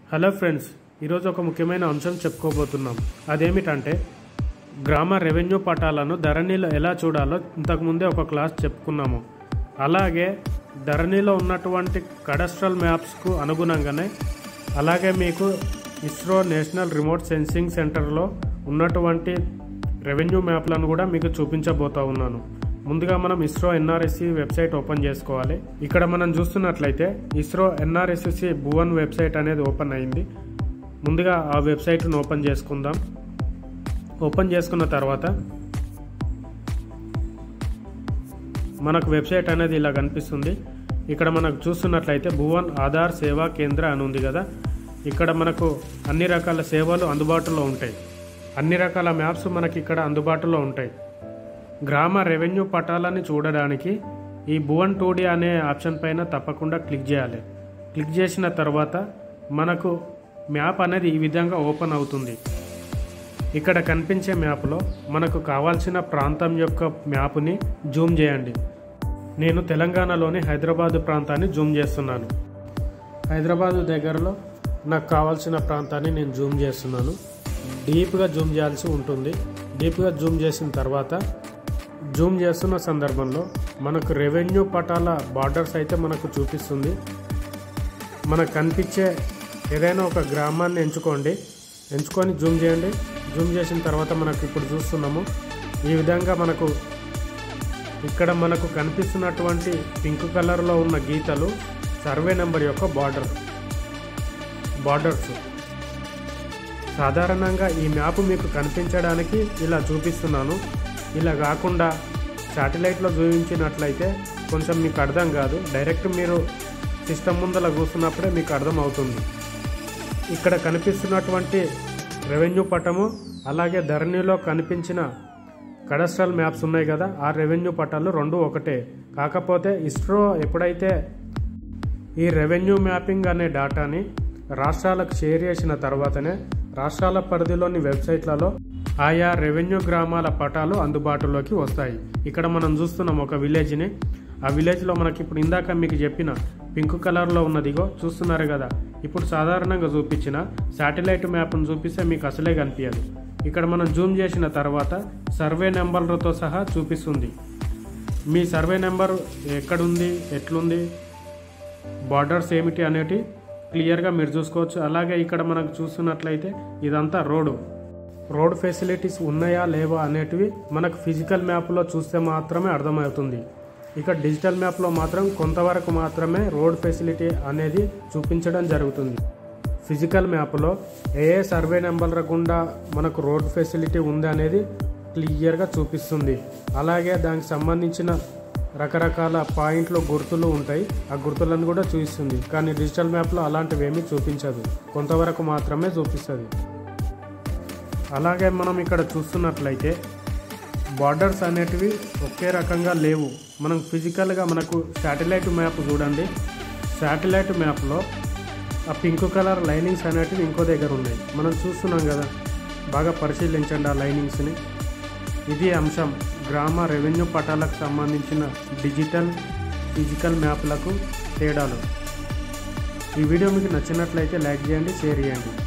hello friends ఈరోజు ఒక ముఖ్యమైన అంశం చెప్పుకోబోతున్నాం అదేమిటంటే గ్రామ రెవెన్యూ పటాలను ధరణిలో ఎలా చూడాలో ఇంతకుముందే ఒక క్లాస్ చెప్పుకున్నాము అలాగే ధరణిలో ఉన్నటువంటి కడస్ట్రల్ మ్యాప్స్కు అనుగుణంగానే అలాగే మీకు ఇస్రో నేషనల్ రిమోట్ సెన్సింగ్ సెంటర్లో ఉన్నటువంటి రెవెన్యూ మ్యాప్లను కూడా మీకు చూపించబోతా ఉన్నాను ముందుగా మనం ఇస్రో ఎన్ఆర్ఎస్సి వెబ్సైట్ ఓపెన్ చేసుకోవాలి ఇక్కడ మనం చూస్తున్నట్లయితే ఇస్రో ఎన్ఆర్ఎస్సి భువన్ వెబ్సైట్ అనేది ఓపెన్ అయింది ముందుగా ఆ వెబ్సైట్ను ఓపెన్ చేసుకుందాం ఓపెన్ చేసుకున్న తర్వాత మనకు వెబ్సైట్ అనేది ఇలా కనిపిస్తుంది ఇక్కడ మనకు చూస్తున్నట్లయితే భువన్ ఆధార్ సేవా కేంద్ర అని ఉంది కదా ఇక్కడ మనకు అన్ని రకాల సేవలు అందుబాటులో ఉంటాయి అన్ని రకాల మ్యాప్స్ మనకి ఇక్కడ అందుబాటులో ఉంటాయి గ్రామ రెవెన్యూ పటాలని చూడడానికి ఈ భువన్ టూడి అనే ఆప్షన్ పైన తప్పకుండా క్లిక్ చేయాలి క్లిక్ చేసిన తర్వాత మనకు మ్యాప్ అనేది ఈ విధంగా ఓపెన్ అవుతుంది ఇక్కడ కనిపించే మ్యాప్లో మనకు కావాల్సిన ప్రాంతం యొక్క మ్యాప్ని జూమ్ చేయండి నేను తెలంగాణలోని హైదరాబాదు ప్రాంతాన్ని జూమ్ చేస్తున్నాను హైదరాబాదు దగ్గరలో నాకు కావాల్సిన ప్రాంతాన్ని నేను జూమ్ చేస్తున్నాను డీప్గా జూమ్ చేయాల్సి ఉంటుంది డీప్గా జూమ్ చేసిన తర్వాత జూమ్ చేస్తున్న సందర్భంలో మనకు రెవెన్యూ పటాల బార్డర్స్ అయితే మనకు చూపిస్తుంది మనకు కనిపించే ఏదైనా ఒక గ్రామాన్ని ఎంచుకోండి ఎంచుకొని జూమ్ చేయండి జూమ్ చేసిన తర్వాత మనకు ఇప్పుడు చూస్తున్నాము ఈ విధంగా మనకు ఇక్కడ మనకు కనిపిస్తున్నటువంటి పింక్ కలర్లో ఉన్న గీతలు సర్వే నెంబర్ యొక్క బార్డర్ బార్డర్స్ సాధారణంగా ఈ మ్యాప్ మీకు కనిపించడానికి ఇలా చూపిస్తున్నాను ఇలా కాకుండా శాటిలైట్లో చూపించినట్లయితే కొంచెం మీకు అర్థం కాదు డైరెక్ట్ మీరు సిస్టమ్ ముందర కూర్చున్నప్పుడే మీకు అర్థం అవుతుంది ఇక్కడ కనిపిస్తున్నటువంటి రెవెన్యూ పటము అలాగే ధరణిలో కనిపించిన కడస్ట్రల్ మ్యాప్స్ ఉన్నాయి కదా ఆ రెవెన్యూ పటాలు రెండు ఒకటే కాకపోతే ఇస్రో ఎప్పుడైతే ఈ రెవెన్యూ మ్యాపింగ్ అనే డేటాని రాష్ట్రాలకు షేర్ చేసిన తర్వాతనే రాష్ట్రాల పరిధిలోని వెబ్సైట్లలో ఆయా రెవెన్యూ గ్రామాల పటాలు అందుబాటులోకి వస్తాయి ఇక్కడ మనం చూస్తున్నాం ఒక విలేజ్ని ఆ విలేజ్లో మనకి ఇప్పుడు ఇందాక మీకు చెప్పిన పింక్ కలర్లో ఉన్నదిగో చూస్తున్నారు కదా ఇప్పుడు సాధారణంగా చూపించిన శాటిలైట్ మ్యాప్ను చూపిస్తే మీకు అసలే కనిపించదు ఇక్కడ మనం జూమ్ చేసిన తర్వాత సర్వే నెంబర్లతో సహా చూపిస్తుంది మీ సర్వే నెంబర్ ఎక్కడుంది ఎట్లుంది బార్డర్స్ ఏమిటి అనేటి క్లియర్గా మీరు చూసుకోవచ్చు అలాగే ఇక్కడ మనకు చూస్తున్నట్లయితే ఇదంతా రోడ్డు రోడ్ ఫెసిలిటీస్ ఉన్నాయా లేవా అనేటివి మనకు ఫిజికల్ మ్యాప్లో చూస్తే మాత్రమే అర్థమవుతుంది ఇక డిజిటల్ మ్యాప్లో మాత్రం కొంతవరకు మాత్రమే రోడ్ ఫెసిలిటీ అనేది చూపించడం జరుగుతుంది ఫిజికల్ మ్యాప్లో ఏ ఏ సర్వే నెంబర్ల గుండా మనకు రోడ్ ఫెసిలిటీ ఉంది అనేది క్లియర్గా చూపిస్తుంది అలాగే దానికి సంబంధించిన రకరకాల పాయింట్లు గుర్తులు ఉంటాయి ఆ గుర్తులను కూడా చూపిస్తుంది కానీ డిజిటల్ మ్యాప్లో అలాంటివి ఏమీ చూపించదు కొంతవరకు మాత్రమే చూపిస్తుంది అలాగే మనం ఇక్కడ చూస్తున్నట్లయితే బార్డర్స్ అనేటివి ఒకే రకంగా లేవు మనం ఫిజికల్గా మనకు శాటిలైట్ మ్యాప్ చూడండి శాటిలైట్ మ్యాప్లో ఆ పింక్ కలర్ లైనింగ్స్ అనేటివి ఇంకో దగ్గర ఉన్నాయి మనం చూస్తున్నాం కదా బాగా పరిశీలించండి ఆ లైనింగ్స్ని ఇది అంశం గ్రామ రెవెన్యూ పటాలకు సంబంధించిన డిజిటల్ ఫిజికల్ మ్యాప్లకు తేడాలు ఈ వీడియో మీకు నచ్చినట్లయితే లైక్ చేయండి షేర్ చేయండి